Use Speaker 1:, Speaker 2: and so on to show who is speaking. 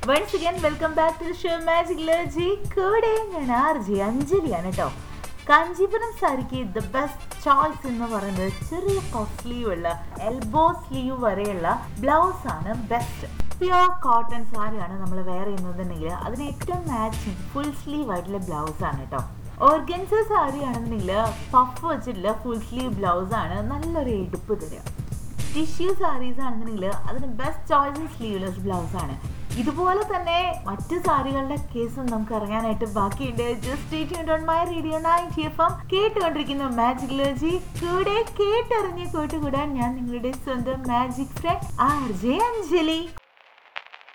Speaker 1: once again welcome back to show magic Laji കൂടെ ഞാൻ R G അഞ്ജലിയാണ് കേട്ടോ കാഞ്ചീപുരം സാരിക്ക് ദ ബെസ്റ്റ് ചോയ്സ് എന്ന് പറയുന്നത് ചെറിയ പഫ് സ്ലീവ് ഉള്ള എൽബോ സ്ലീവ് വരെയുള്ള ബ്ലൗസ് ആണ് ബെസ്റ്റ് പ്യുവർ കോട്ടൺ സാരിയാണ് നമ്മൾ വെയർ ചെയ്യുന്നതെന്നുണ്ടെങ്കിൽ അതിന് ഏറ്റവും മാച്ചിങ് ഫുൾ സ്ലീവ് ആയിട്ടുള്ള ബ്ലൗസ് ആണ് കേട്ടോ ഓർഗൻസ സാരി ആണെന്നുണ്ടെങ്കിൽ പഫ് വെച്ചിട്ടുള്ള ഫുൾ സ്ലീവ് ബ്ലൗസ് ആണ് നല്ലൊരു എടുപ്പ് തരിക ടിഷ്യൂ സാരീസ് ആണെന്നുണ്ടെങ്കിൽ അതിന് ബെസ്റ്റ് ചോയ്സ് സ്ലീവ്ലെസ് ബ്ലൗസ് ആണ് ഇതുപോലെ തന്നെ മറ്റു സാരികളുടെ കേസും നമുക്ക് ഇറങ്ങാനായിട്ട് ബാക്കിയുണ്ട് just on my radio ninety F M കേട്ടുകൊണ്ടിരിക്കുന്ന മാജിക് ലോജി കൂടെ കേട്ടറിഞ്ഞ് കൂട്ടുകൂടാൻ ഞാൻ നിങ്ങളുടെ സ്വന്തം magic friend R J Anjali